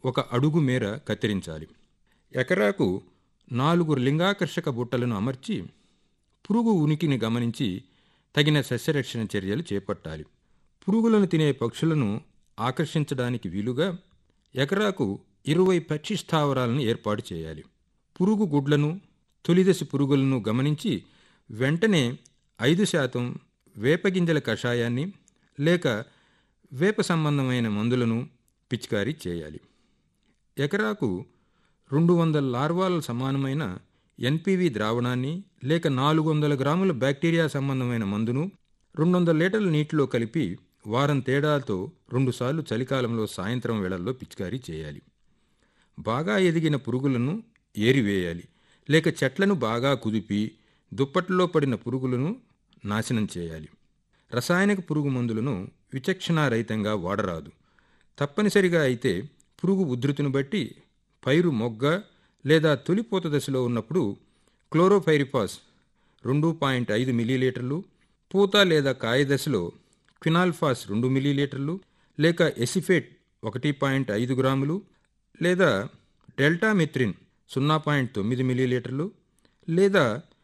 ఒక అడుగు మేర కత్తిరించాలి ఎకరాకు నాలుగు లింగాకర్షక బుట్టలను అమర్చి పురుగు ఉనికిని గమనించి తగిన సస్యరక్షణ చర్యలు చేపట్టాలి పురుగులను తినే పక్షులను ఆకర్షించడానికి వీలుగా ఎకరాకు ఇరవై పక్షి స్థావరాలను ఏర్పాటు చేయాలి పురుగు గుడ్లను తొలిదశ పురుగులను గమనించి వెంటనే ఐదు శాతం వేపగింజల కషాయాన్ని లేక వేప సంబంధమైన మందులను పిచికారీ చేయాలి ఎకరాకు రెండు వందల లార్వాల సమానమైన ఎన్పివి ద్రావణాన్ని లేక నాలుగు వందల గ్రాముల బ్యాక్టీరియా సంబంధమైన మందును రెండు వందల లీటర్ల నీటిలో కలిపి వారం తేడాతో రెండుసార్లు చలికాలంలో సాయంత్రం వేళల్లో పిచికారీ చేయాలి బాగా ఎదిగిన పురుగులను ఏరివేయాలి లేక చెట్లను బాగా కుదిపి దుప్పట్లో పడిన పురుగులను నాశనం చేయాలి రసాయనిక పురుగు మందులను విచక్షణారహితంగా వాడరాదు తప్పనిసరిగా అయితే పురుగు ఉధృతిని బట్టి పైరు మొగ్గ లేదా తొలిపోత దశలో ఉన్నప్పుడు క్లోరోఫైరిఫాస్ రెండు పాయింట్ ఐదు మిల్లీలీటర్లు పూత లేదా కాయ దశలో క్వినాల్ఫాస్ రెండు మిల్లీలీటర్లు లేక ఎసిఫేట్ ఒకటి పాయింట్ ఐదు గ్రాములు లేదా డెల్టామిత్రిన్ సున్నా పాయింట్ తొమ్మిది మిల్లీలీటర్లు లేదా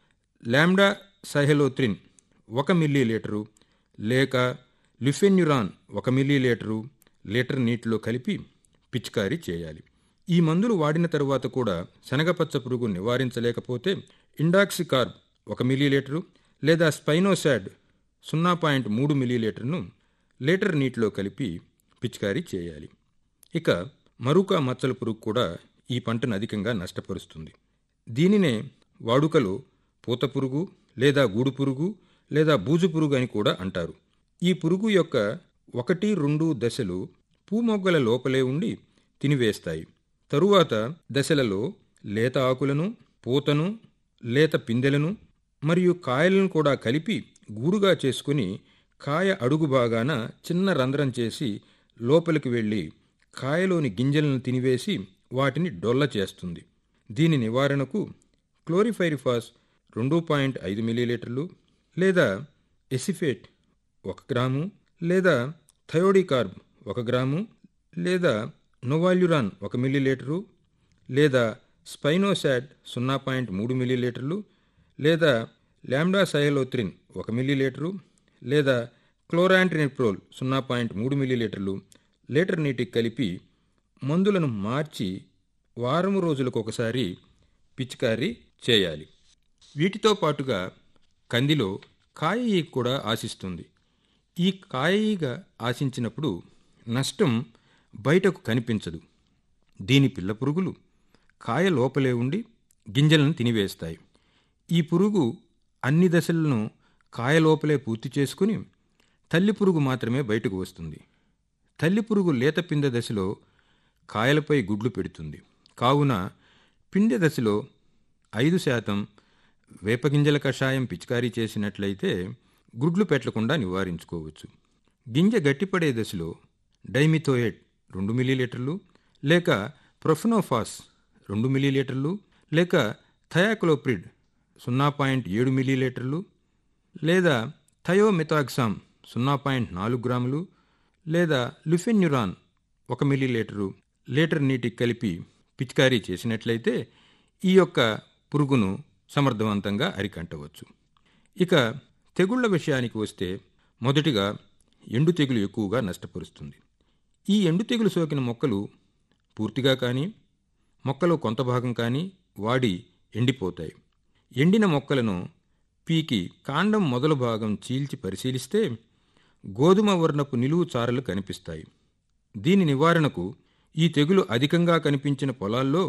లామ్డా సహెలోత్రిన్ ఒక మిల్లీలీటరు లేక లిఫెన్యురాన్ ఒక మిల్లీలీటరు లీటర్ నీటిలో కలిపి పిచికారీ చేయాలి ఈ మందులు వాడిన తరువాత కూడా శనగపచ్చ పురుగు నివారించలేకపోతే ఇండాక్సికార్బ్ ఒక మిల్లీలీటరు లేదా స్పైనోసాడ్ సున్నా పాయింట్ మూడు మిల్లీలీటర్ను లీటర్ నీటిలో కలిపి పిచికారీ చేయాలి ఇక మరుక మచ్చల పురుగు కూడా ఈ పంటను అధికంగా నష్టపరుస్తుంది దీనినే వాడుకలో పూత పురుగు లేదా గూడు పురుగు లేదా బూజు పురుగు అని కూడా అంటారు ఈ పురుగు యొక్క ఒకటి రెండు దశలు పూమొగ్గల లోపలే ఉండి తినివేస్తాయి తరువాత దశలలో లేత ఆకులను పూతను లేత పిందెలను మరియు కాయలను కూడా కలిపి గూడుగా చేసుకుని కాయ అడుగు భాగాన చిన్న రంధ్రం చేసి లోపలికి వెళ్ళి కాయలోని గింజలను తినివేసి వాటిని డొల్ల చేస్తుంది దీని నివారణకు క్లోరిఫైరిఫాస్ రెండు పాయింట్ ఐదు మిల్లీలీటర్లు లేదా ఎసిఫేట్ ఒక గ్రాము లేదా థయోడికార్బ్ ఒక గ్రాము లేదా నోవాల్యురాన్ ఒక మిల్లీలీటరు లేదా స్పైనోసాడ్ సున్నా పాయింట్ మూడు మిల్లీలీటర్లు లేదా ల్యాండా సయలోత్రిన్ ఒక మిల్లీలీటరు లేదా క్లోరాంట్రినిప్రోల్ సున్నా పాయింట్ మూడు మిల్లీలీటర్లు లీటర్ నీటికి కలిపి మందులను మార్చి వారం రోజులకు ఒకసారి పిచికారీ చేయాలి వీటితో పాటుగా కందిలో కాయ ఈగ కూడా ఆశిస్తుంది ఈ కాయ ఈగ ఆశించినప్పుడు నష్టం బయటకు కనిపించదు దీని పిల్ల పురుగులు కాయ లోపలే ఉండి గింజలను తినివేస్తాయి ఈ పురుగు అన్ని దశలను కాయ లోపలే పూర్తి చేసుకుని తల్లి పురుగు మాత్రమే బయటకు వస్తుంది తల్లి పురుగు లేత పిందె దశలో కాయలపై గుడ్లు పెడుతుంది కావున పిందె దశలో ఐదు శాతం వేపగింజల కషాయం పిచికారీ చేసినట్లయితే గుడ్లు పెట్టకుండా నివారించుకోవచ్చు గింజ గట్టిపడే దశలో డైమిథోయేట్ రెండు మిల్లీలీటర్లు లేక ప్రొఫెనోఫాస్ రెండు మిల్లీలీటర్లు లేక థయాక్లోప్రిడ్ సున్నా పాయింట్ ఏడు మిల్లీలీటర్లు లేదా థయోమిథాక్సామ్ సున్నా పాయింట్ నాలుగు గ్రాములు లేదా లుఫెన్యురాన్ ఒక మిల్లీలీటరు లీటర్ నీటికి కలిపి పిచికారీ చేసినట్లయితే ఈ యొక్క పురుగును సమర్థవంతంగా అరికంటవచ్చు ఇక తెగుళ్ల విషయానికి వస్తే మొదటిగా ఎండు తెగులు ఎక్కువగా నష్టపరుస్తుంది ఈ ఎండు తెగులు సోకిన మొక్కలు పూర్తిగా కానీ మొక్కలో కొంత భాగం కానీ వాడి ఎండిపోతాయి ఎండిన మొక్కలను పీకి కాండం మొదలు భాగం చీల్చి పరిశీలిస్తే గోధుమ వర్ణపు నిలువు చారలు కనిపిస్తాయి దీని నివారణకు ఈ తెగులు అధికంగా కనిపించిన పొలాల్లో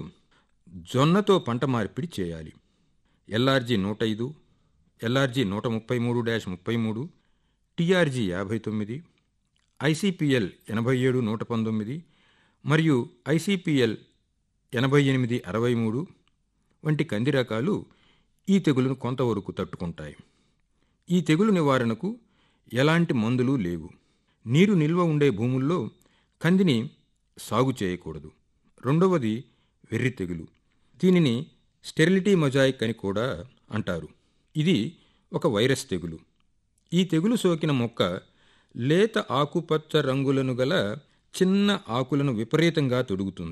జొన్నతో పంట మార్పిడి చేయాలి ఎల్ఆర్జీ నూట ఐదు ఎల్ఆర్జీ నూట ముప్పై మూడు డాష్ ముప్పై మూడు టీఆర్జీ యాభై తొమ్మిది ఐసీపీఎల్ ఎనభై ఏడు నూట పంతొమ్మిది మరియు ఐసీపీఎల్ ఎనభై ఎనిమిది అరవై మూడు వంటి కంది రకాలు ఈ తెగులును కొంతవరకు తట్టుకుంటాయి ఈ తెగులు నివారణకు ఎలాంటి మందులు లేవు నీరు నిల్వ ఉండే భూముల్లో కందిని సాగు చేయకూడదు రెండవది వెర్రి తెగులు దీనిని స్టెరిలిటీ మొజాయిక్ అని కూడా అంటారు ఇది ఒక వైరస్ తెగులు ఈ తెగులు సోకిన మొక్క లేత ఆకుపచ్చ రంగులను గల చిన్న ఆకులను విపరీతంగా తొడుగుతుంది